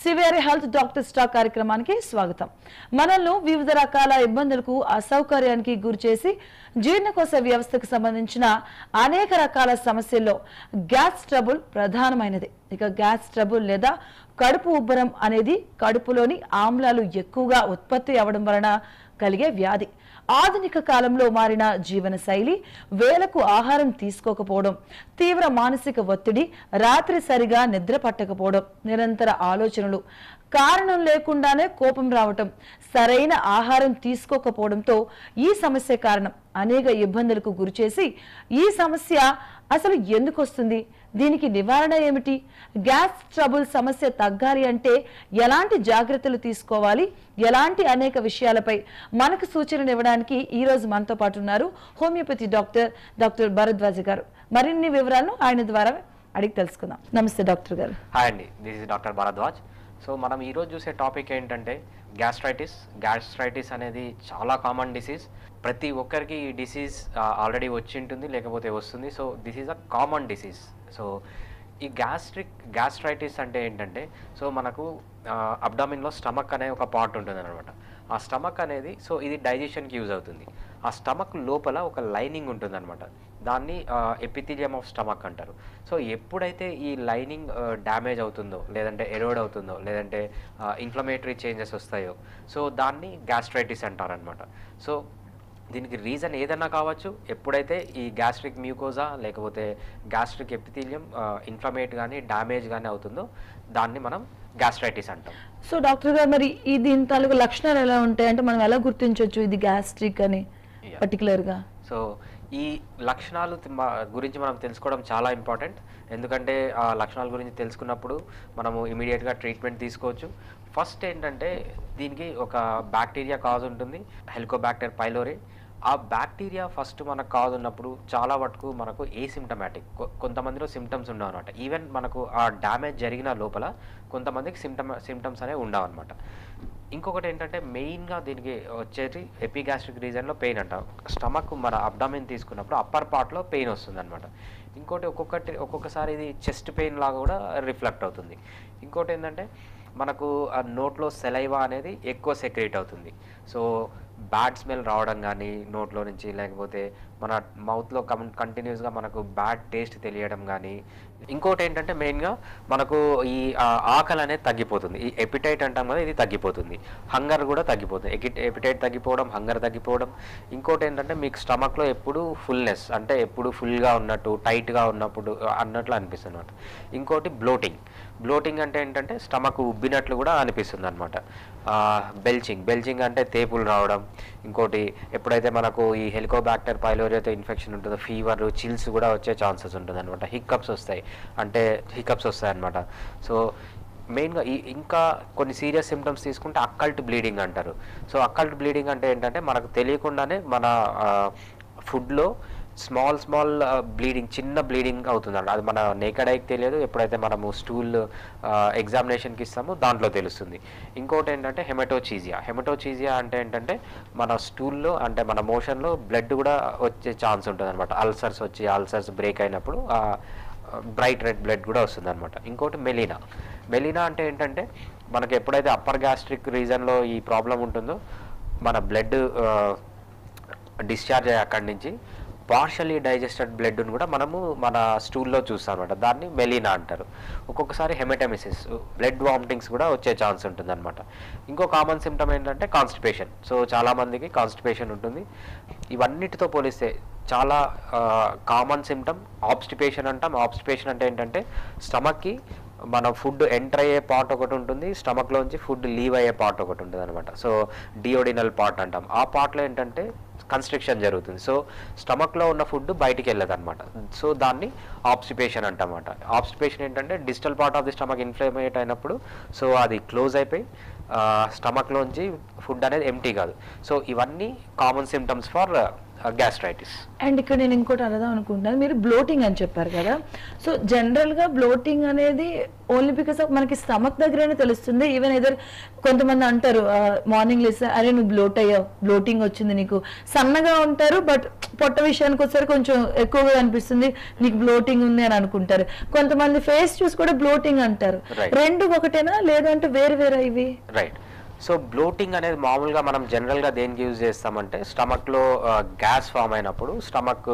Severe health doctor stock కార్యక్రమానికి స్వాగతం మనల్ని వివిధ రకాల ఇబ్బందులకు అసౌకర్యానికి గురి చేసి జీర్ణకోశ వ్యవస్థకు సంబంధించిన అనేక రకాల సమస్యల్లో గ్యాస్ ట్రబుల్ ప్రధానమైనది ఇక గ్యాస్ ట్రబుల్ లేదా కడుపు ఉబ్బరం అనేది కడుపులోని ఆమ్లాలు ఎక్కువగా ఉత్పత్తి అవ్వడం వలన కలిగే వ్యాధి ఆధునిక కాలంలో మారిన జీవన శైలి వేలకు ఆహారం తీసుకోకపోవడం తీవ్ర మానసిక ఒత్తిడి రాత్రి సరిగా నిద్ర పట్టకపోవడం నిరంతర ఆలోచనలు కారణం లేకుండానే కోపం రావటం సరైన ఆహారం తీసుకోకపోవడంతో ఈ సమస్య కారణం అనేక ఇబ్బందులకు గురిచేసి ఈ సమస్య అసలు ఎందుకు వస్తుంది దీనికి నివారణ ఏమిటి గ్యాస్ ట్రబుల్ సమస్య తగ్గాలి అంటే ఎలాంటి జాగ్రత్తలు తీసుకోవాలి ఎలాంటి అనేక విషయాలపై మనకు సూచనలు ఇవ్వడానికి ఈ రోజు మనతో పాటు ఉన్నారు హోమియోపతి డాక్టర్ డాక్టర్ భరద్వాజ గారు మరిన్ని వివరాలను ఆయన ద్వారా అడిగి తెలుసుకుందాం నమస్తే డాక్టర్ గారు హాయ్ అండి this is doctor Bharadwaj so మనం ఈరోజు చూసే టాపిక్ ఏంటంటే గ్యాస్ట్రైటిస్ గ్యాస్ట్రైటిస్ అనేది చాలా కామన్ డిసీజ్ ప్రతి ఒక్కరికి ఈ డిసీజ్ ఆల్రెడీ వచ్చి ఉంటుంది లేకపోతే వస్తుంది so this is a common disease so ఈ గ్యాస్ట్రిక్ గ్యాస్ట్రైటిస్ అంటే ఏంటంటే సో మనకు అబ్డామిన్లో స్టమక్ అనే ఒక పార్ట్ ఉంటుంది అనమాట ఆ స్టమక్ అనేది సో ఇది డైజెషన్కి యూజ్ అవుతుంది ఆ స్టమక్ లోపల ఒక లైనింగ్ ఉంటుంది అనమాట దాన్ని ఎపిథీలియం ఆఫ్ స్టమక్ అంటారు సో ఎప్పుడైతే ఈ లైనింగ్ డ్యామేజ్ అవుతుందో లేదంటే ఎరోడ్ అవుతుందో లేదంటే ఇన్ఫ్లమేటరీ చేంజెస్ వస్తాయో సో దాన్ని గ్యాస్ట్రైటిస్ అంటారనమాట సో దీనికి రీజన్ ఏదైనా కావచ్చు ఎప్పుడైతే ఈ గ్యాస్ట్రిక్ మ్యూకోజా లేకపోతే గ్యాస్ట్రిక్ ఎపిథీలియం ఇన్ఫ్లమేట్ కానీ డ్యామేజ్ కానీ అవుతుందో దాన్ని మనం గ్యాస్ట్రైటిస్ అంటాం సో డాక్టర్ గారు మరి ఈ దీని తాలూకు లక్షణాలు ఎలా ఉంటాయి అంటే మనం ఎలా గుర్తించవచ్చు ఇది గ్యాస్ట్రిక్ అని Yeah. పర్టికులర్ గా సో ఈ లక్షణాలు తి- మ- గురించి మనం తెలుసుకోవడం చాలా ఇంపార్టెంట్ ఎందుకంటే ఆ లక్షణాల గురించి తెలుసుకున్నప్పుడు మనము ఇమీడియట్గా ట్రీట్మెంట్ తీసుకోవచ్చు ఫస్ట్ ఏంటంటే దీనికి ఒక బ్యాక్టీరియా కాజ్ ఉంటుంది హెలికోబాక్టర్ పైలోరీ ఆ బ్యాక్టీరియా ఫస్ట్ మనకు కాజ్ ఉన్నప్పుడు చాలా వరకు మనకు ఏ సిమ్టమాటిక్ కొంతమందిలో సిమ్టమ్స్ ఉండవు అనమాట ఈవెన్ మనకు ఆ డ్యామేజ్ జరిగిన లోపల కొంతమందికి సిమ్టమ్ సిమ్టమ్స్ అనేవి ఉండవు అనమాట ఇంకొకటి ఏంటంటే మెయిన్గా దీనికి వచ్చేది ఎపిగాస్ట్రిక్ రీజన్లో పెయిన్ అంట స్టమక్ మన అబ్డామిన్ తీసుకున్నప్పుడు అప్పర్ పార్ట్లో పెయిన్ వస్తుంది అనమాట ఇంకోటి ఒక్కొక్కటి ఒక్కొక్కసారి ఇది చెస్ట్ పెయిన్ లాగా కూడా రిఫ్లెక్ట్ అవుతుంది ఇంకోటి ఏంటంటే మనకు ఆ నోట్లో సెలైవా అనేది ఎక్కువ సెక్రేట్ అవుతుంది సో బ్యాడ్ స్మెల్ రావడం కానీ నోట్లో నుంచి లేకపోతే మన మౌత్లో కం కంటిన్యూస్గా మనకు బ్యాడ్ టేస్ట్ తెలియడం కానీ ఇంకోటి ఏంటంటే మెయిన్గా మనకు ఈ ఆ, ఆకలి అనేది తగ్గిపోతుంది ఈ ఎపిటైట్ అంటాం కదా ఇది తగ్గిపోతుంది హంగర్ కూడా తగ్గిపోతుంది ఎపిటైట్ తగ్గిపోవడం హంగర్ తగ్గిపోవడం ఇంకోటి ఏంటంటే మీకు స్టమక్లో ఎప్పుడు ఫుల్నెస్ అంటే ఎప్పుడు ఫుల్గా ఉన్నట్టు టైట్గా ఉన్నప్పుడు అన్నట్లు అనిపిస్తుంది అనమాట ఇంకోటి బ్లోటింగ్ బ్లోటింగ్ అంటే ఏంటంటే స్టమక్ ఉబ్బినట్లు కూడా అనిపిస్తుంది అనమాట బెల్చింగ్ బెల్చింగ్ అంటే తేపులు రావడం ఇంకోటి ఎప్పుడైతే మనకు ఈ హెలికోబాక్టర్ పైలోరియాతో ఇన్ఫెక్షన్ ఉంటుందో ఫీవర్ చిల్స్ కూడా వచ్చే ఛాన్సెస్ ఉంటుంది అనమాట హిక్కప్స్ వస్తాయి అంటే హిక్కప్స్ వస్తాయి అనమాట సో మెయిన్గా ఈ ఇంకా కొన్ని సీరియస్ సిమ్టమ్స్ తీసుకుంటే అక్కల్ట్ బ్లీడింగ్ అంటారు సో అక్కల్ట్ బ్లీడింగ్ అంటే ఏంటంటే మనకు తెలియకుండానే మన ఫుడ్లో స్మాల్ స్మాల్ బ్లీడింగ్ చిన్న బ్లీడింగ్ అవుతుంది అది మన నేకడ్ ఐకి తెలియదు ఎప్పుడైతే మనము స్టూల్ ఎగ్జామినేషన్కి ఇస్తామో దాంట్లో తెలుస్తుంది ఇంకోటి ఏంటంటే హెమటోచీజియా హెమటోచీజియా అంటే ఏంటంటే మన స్టూల్లో అంటే మన మోషన్లో బ్లడ్ కూడా వచ్చే ఛాన్స్ ఉంటుంది అనమాట అల్సర్స్ వచ్చి అల్సర్స్ బ్రేక్ అయినప్పుడు బ్రైట్ రెడ్ బ్లడ్ కూడా వస్తుంది అనమాట ఇంకోటి మెలీనా మెలీనా అంటే ఏంటంటే మనకి ఎప్పుడైతే అప్పర్ గ్యాస్ట్రిక్ రీజన్లో ఈ ప్రాబ్లం ఉంటుందో మన బ్లడ్ డిశ్చార్జ్ అయ్యి అక్కడి నుంచి పార్షల్లీ డైజెస్టెడ్ బ్లడ్ను కూడా మనము మన స్టూల్లో చూస్తాం అనమాట దాన్ని మెలీనా అంటారు ఒక్కొక్కసారి హెమటమిసిస్ బ్లడ్ వామిటింగ్స్ కూడా వచ్చే ఛాన్స్ ఉంటుంది అనమాట ఇంకో కామన్ సిమ్టమ్ ఏంటంటే కాన్స్టిపేషన్ సో చాలామందికి కాన్స్టిపేషన్ ఉంటుంది ఇవన్నిటితో పోలిస్తే చాలా కామన్ సిమ్టమ్ ఆబ్స్టిపేషన్ అంటాం ఆబ్స్టిపేషన్ అంటే ఏంటంటే స్టమక్కి మన ఫుడ్ ఎంటర్ అయ్యే పార్ట్ ఒకటి ఉంటుంది స్టమక్లోంచి ఫుడ్ లీవ్ అయ్యే పార్ట్ ఒకటి ఉంటుంది అనమాట సో డియోడినల్ పార్ట్ అంటాం ఆ పార్ట్లో ఏంటంటే కన్స్ట్రిక్షన్ జరుగుతుంది సో స్టమక్లో ఉన్న ఫుడ్ బయటికి వెళ్ళదు అనమాట సో దాన్ని ఆబ్స్టిపేషన్ అంటామన్నమాట ఆబ్స్టిపేషన్ ఏంటంటే digital part of the stomach inflamed అయినప్పుడు సో అది క్లోజ్ అయిపోయి స్టమక్లోంచి ఫుడ్ అనేది ఎంటీ కాదు సో ఇవన్నీ common symptoms for gastritis and ఇక్కడ నేను ఇంకోటి అడదాం అనుకుంటున్నాను మీరు బ్లోటింగ్ అని చెప్పారు కదా సో జనరల్ గా బ్లోటింగ్ అనేది ఓన్లీ బికాస్ ఆఫ్ మనకి స్టమక్ దగ్గరనే తెలుస్తుంది ఈవెన్ ఎదర్ కొంతమంది అంటారు మార్నింగ్ లేస్తే అరే నువ్వు బ్లోట్ అయ్యావు బ్లోటింగ్ వచ్చింది నీకు సన్నగా ఉంటారు బట్ పొట్ట విషయానికి వచ్చేసరికి కొంచెం ఎక్కువగా అనిపిస్తుంది నీకు బ్లోటింగ్ ఉంది అని అనుకుంటారు కొంతమంది ఫేస్ చూసి కూడా బ్లోటింగ్ అంటారు Right. రెండు ఒకటేనా లేదంటే వేరు వేరే ఇవి రైట్ సో బ్లోటింగ్ అనేది మామూలుగా మనం జనరల్గా దేనికి యూజ్ చేస్తామంటే స్టమక్లో గ్యాస్ ఫామ్ అయినప్పుడు స్టమక్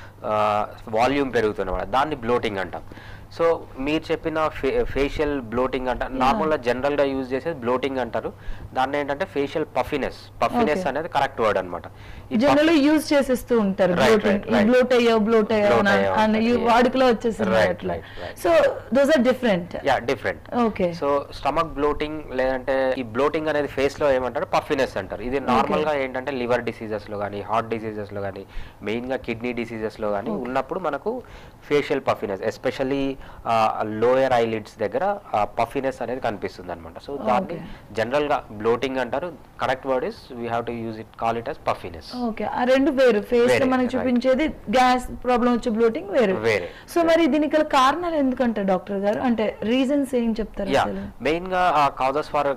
వాల్యూమ్ పెరుగుతున్నమాట దాన్ని బ్లోటింగ్ అంటాం సో మీరు చెప్పిన ఫే ఫేషియల్ బ్లోటింగ్ అంట నార్మల్గా జనరల్గా యూజ్ చేసేది బ్లోటింగ్ అంటారు దాన్ని ఏంటంటే ఫేషియల్ పఫినెస్ పఫినెస్ Okay. అనేది కరెక్ట్ వర్డ్ అనమాట జనరల్ యూజ్ చేసేస్తూ ఉంటారు Right, bloating right, right. Bloat అయ్యావు బ్లోట్ అయ్యావు Bloat అని- అయ్యావు అని అంటారు, ఈ yeah. వాడుకలో వచ్చేసింది Right, అట్లా right, right. So those are different yeah different okay so stomach bloating లేదంటే ఈ బ్లోటింగ్ అనేది ఫేస్ లో ఏమంటారు పఫినెస్ అంటారు ఇది నార్మల్ గా ఏంటంటే లివర్ డిసీజెస్ లో కానీ హార్ట్ డిసీజెస్ లో కానీ మెయిన్ గా కిడ్నీ డిసీజెస్ లో కానీ ఉన్నప్పుడు మనకు facial puffiness especially lower eyelids దగ్గర పఫినెస్ అనేది కనిపిస్తుంది అనమాట సో దాన్ని జనరల్ గా బ్లోటింగ్ అంటారు correct word is we have to use it call it as puffiness okay ఆ రెండు వేరు ఫేస్ లో వేరే, మనకి right. చూపించేది గ్యాస్ ప్రాబ్లం వచ్చే బ్లోటింగ్ వేరు వేరే. సో మరి దీనికి గల కారణాలు ఎందుకంటారు డాక్టర్ గారు అంటే రీజన్స్ ఏం చెప్తారు యా అసలు మెయిన్ గా కాజెస్ ఫర్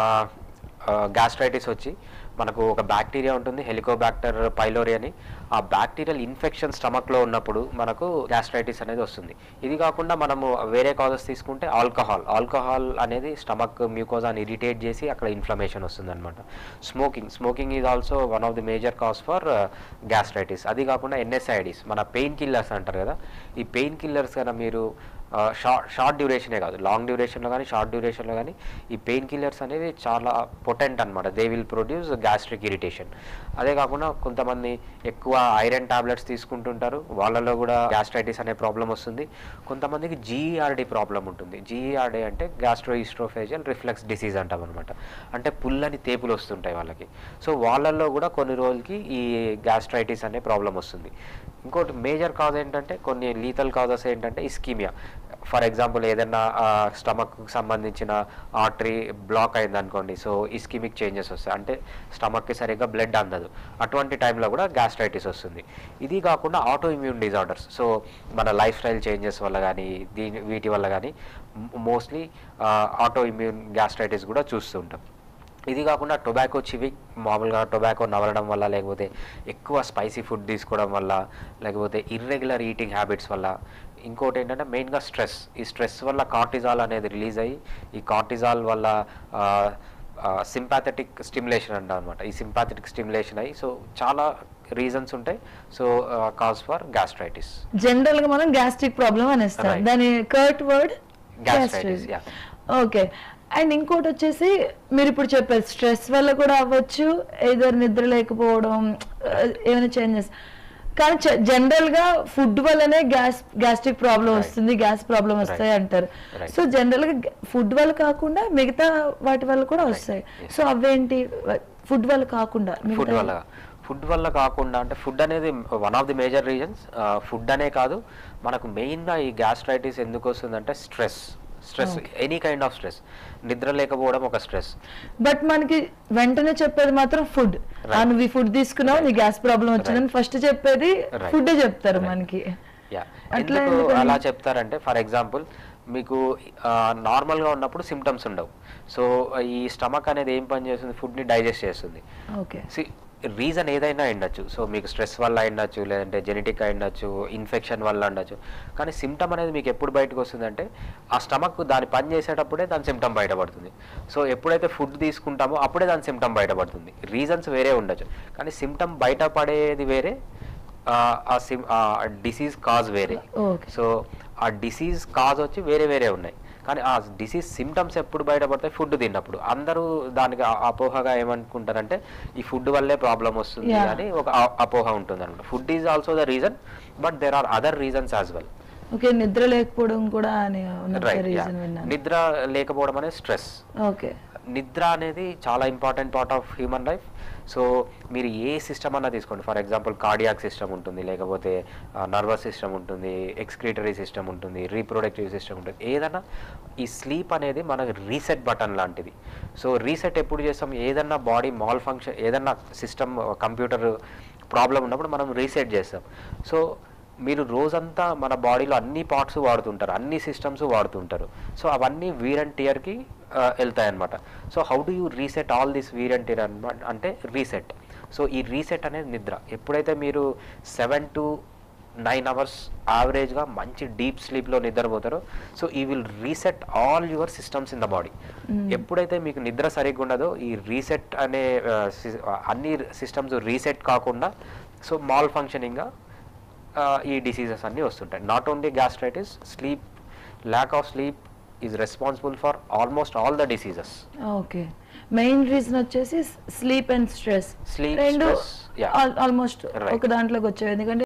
గ్యాస్ట్రైటిస్ వచ్చి మనకు ఒక బ్యాక్టీరియా ఉంటుంది హెలికోబాక్టర్ పైలోరి అని ఆ బ్యాక్టీరియల్ ఇన్ఫెక్షన్ స్టమక్ లో ఉన్నప్పుడు మనకు గ్యాస్ట్రైటిస్ అనేది వస్తుంది ఇది కాకుండా మనము వేరే కాజెస్ తీసుకుంటే ఆల్కహాల్ ఆల్కహాల్ అనేది స్టమక్ మ్యూకోజాని ఇరిటేట్ చేసి అక్కడ ఇన్ఫ్లమేషన్ వస్తుంది అనమాట smoking smoking is also one of the major cause for gastritis అది కాకుండా ఎన్ఎస్ఐడిస్ మన పెయిన్ కిల్లర్స్ అంటారు కదా ఈ పెయిన్ కిల్లర్స్ కన్నా మీరు షార్ట్ షార్ట్ డ్యూరేషనే కాదు లాంగ్ డ్యూరేషన్లో కానీ షార్ట్ డ్యూరేషన్లో కానీ ఈ పెయిన్ కిల్లర్స్ అనేది చాలా పొటెంట్ అనమాట they will produce gastric irritation అదే కాకుండా కొంతమంది ఎక్కువ ఐరన్ టాబ్లెట్స్ తీసుకుంటుంటారు వాళ్ళలో కూడా గ్యాస్ట్రైటిస్ అనే ప్రాబ్లం వస్తుంది కొంతమందికి జీఈఆర్డి ప్రాబ్లం ఉంటుంది జీఈఆర్డి అంటే గ్యాస్ట్రో ఈస్ట్రోఫేజియల్ రిఫ్లెక్స్ డిసీజ్ అంటాం అనమాట అంటే పుల్లని తేపులు వస్తుంటాయి వాళ్ళకి సో వాళ్ళల్లో కూడా కొన్ని రోజులకి ఈ గ్యాస్ట్రైటిస్ అనే ప్రాబ్లం వస్తుంది ఇంకోటి మేజర్ కాజ్ ఏంటంటే కొన్ని లీతల్ కాజెస్ ఏంటంటే ఇస్కీమియా ఫర్ ఎగ్జాంపుల్ ఏదైనా స్టమక్ సంబంధించిన ఆర్టరీ బ్లాక్ అయింది అనుకోండి సో ఇస్కిమిక్ చేంజెస్ వస్తాయి అంటే స్టమక్కి సరిగ్గా బ్లడ్ అందదు అటువంటి టైంలో కూడా గ్యాస్ట్రైటిస్ వస్తుంది ఇది కాకుండా ఆటో ఇమ్యూన్ డిజార్డర్స్ సో మన లైఫ్ స్టైల్ చేంజెస్ వల్ల కానీ దీని వీటి వల్ల కానీ మోస్ట్లీ ఆటో ఇమ్యూన్ గ్యాస్ట్రైటిస్ కూడా చూస్తుంటాం ఇది కాకుండా టొబాకో చివింగ్ మామూలుగా టొబాకో నవలడం వల్ల లేకపోతే ఎక్కువ స్పైసీ ఫుడ్ తీసుకోవడం వల్ల లేకపోతే ఇర్రెగ్యులర్ ఈటింగ్ హ్యాబిట్స్ వల్ల ఇంకోటి ఏంటంటే మెయిన్గా స్ట్రెస్ ఈ స్ట్రెస్ వల్ల కార్టిజాల్ అనేది రిలీజ్ అయ్యి ఈ కార్టిజాల్ వల్ల సింపాథెటిక్ స్టిమ్యులేషన్ అంటాం అనమాట ఈ సింపాథెటిక్ స్టిమ్యులేషన్ అయ్యి సో చాలా రీజన్స్ ఉంటాయి so cause for gastritis general గా మనం గ్యాస్ట్రిక్ ప్రాబ్లం అనేస్తాం Right. దాని correct word Gastritis, yeah. Okay and ఇంకోటి వచ్చేసి మీరు ఇప్పుడు చెప్పారు స్ట్రెస్ వల్ల కూడా అవ్వచ్చు ఏదర్ నిద్ర లేకపోవడం uh, ఏమైనా చేంజెస్ కానీ జనరల్ గా ఫుడ్ వల్లనే గ్యాస్ గ్యాస్ట్రిక్ ప్రాబ్లం Right. వస్తుంది గ్యాస్ ప్రాబ్లం వస్తాయి అంటారు Right. సో జనరల్ గా ఫుడ్ వల్ల కాకుండా మిగతా వాటి వల్ల కూడా వస్తాయి Yes. సో అవేంటి ఫుడ్ వల్ల కాకుండా ఫుడ్ మిగతా- వల్ల ఫుడ్ వల్ల కాకుండా అంటే ఫుడ్ అనేది one of the major reasons food అనే కాదు మనకు మెయిన్గా ఈ గ్యాస్ట్రైటిస్ ఎందుకు వస్తుందంటే stress stress any kind of stress నిద్ర లేకపోవడం ఒక స్ట్రెస్ బట్ మనకి వెంటనే చెప్పేది మాత్రం ఫుడ్ Right. నువ్వు ఈ ఫుడ్ తీసుకున్నావు నీ గ్యాస్ ప్రాబ్లం వచ్చిందని ఫస్ట్ చెప్పేది Right. ఫుడ్ చెప్తారు Right. మనకి యా అట్లా ఎందుకు ఎందుకని? అలా చెప్తారంటే ఫర్ ఎగ్జాంపుల్ మీకు నార్మల్గా ఉన్నప్పుడు సిమ్టమ్స్ ఉండవు సో ఈ స్టమక్ అనేది ఏం పని చేస్తుంది ఫుడ్ని డైజెస్ట్ చేస్తుంది ఓకే రీజన్ ఏదైనా ఉండొచ్చు సో మీకు స్ట్రెస్ వల్ల ఉండొచ్చు లేదంటే జెనెటిక్ ఉండొచ్చు ఇన్ఫెక్షన్ వల్ల ఉండొచ్చు కానీ సిమ్టమ్ అనేది మీకు ఎప్పుడు బయటకు వస్తుందంటే ఆ స్టమక్ దాని పని చేసేటప్పుడే దాని సిమ్టమ్ బయటపడుతుంది సో ఎప్పుడైతే ఫుడ్ తీసుకుంటామో అప్పుడే దాని సిమ్టమ్ బయటపడుతుంది రీజన్స్ వేరే ఉండొచ్చు కానీ సిమ్టమ్ బయటపడేది వేరే ఆ, ఆ సిమ్ ఆ డిసీజ్ కాజ్ వేరే ఓకే సో ఆ డిసీజ్ కాజ్ వచ్చి వేరే వేరే ఉన్నాయి కానీ ఆ డిసీజ్ సిమ్టమ్స్ ఎప్పుడు బయటపడతాయి ఫుడ్ తిన్నప్పుడు అందరూ దానికి ఆ- అపోహగా ఏమనుకుంటారంటే ఈ ఫుడ్ వల్లే ప్రాబ్లం వస్తుంది Yeah. అని ఒక ఆ- అపోహ ఉంటుంది అనమాట food is also the reason but there are other reasons as well okay నిద్ర లేకపోవడం కూడా అని ఉన్న రైట్ రీజన్ విన్నాను నిద్ర లేకపోవడం అనేది స్ట్రెస్ ఓకే నిద్ర అనేది చాలా important part of human life so మీరు ఏ సిస్టమ్ అన్నా తీసుకోండి ఫర్ ఎగ్జాంపుల్ కార్డియాక్ సిస్టమ్ ఉంటుంది లేకపోతే నర్వస్ సిస్టమ్ ఉంటుంది ఎక్స్క్రీటరీ సిస్టమ్ ఉంటుంది రీప్రొడక్టివ్ సిస్టమ్ ఉంటుంది ఏదైనా ఈ స్లీప్ అనేది మనకు రీసెట్ బటన్ లాంటిది సో రీసెట్ ఎప్పుడు చేస్తాం ఏదన్నా బాడీ మాల్ ఫంక్షన్ ఏదన్నా సిస్టమ్ కంప్యూటర్ ప్రాబ్లం ఉన్నప్పుడు మనం రీసెట్ చేస్తాం సో మీరు రోజంతా మన బాడీలో అన్ని పార్ట్స్ వాడుతుంటారు అన్ని సిస్టమ్స్ వాడుతుంటారు సో అవన్నీ వీర్ అండ్ టియర్కి వెళ్తాయి అనమాట so how do you reset all this wear and tear అనమాట అంటే రీసెట్ సో ఈ రీసెట్ అనేది నిద్ర ఎప్పుడైతే మీరు సెవెన్ టు నైన్ అవర్స్ యావరేజ్గా మంచి డీప్ స్లీప్లో నిద్రపోతారో సో ఈ will reset all your systems in the body ఎప్పుడైతే మీకు నిద్ర సరిగ్గా ఉండదో ఈ రీసెట్ అనే ఆ, సి- అన్ని సిస్టమ్స్ రీసెట్ కాకుండా సో మాల్ ఫంక్షనింగ్గా ఈ డిసీజెస్ అన్నీ వస్తుంటాయి not only gastritis sleep lack of sleep is responsible for almost all the diseases okay main reason వచ్చేసి స్లీప్ అండ్ స్ట్రెస్ Sleep, రెండు stress, yeah. Almost Right. ఒక దాంట్లోకి వచ్చాయి ఎందుకంటే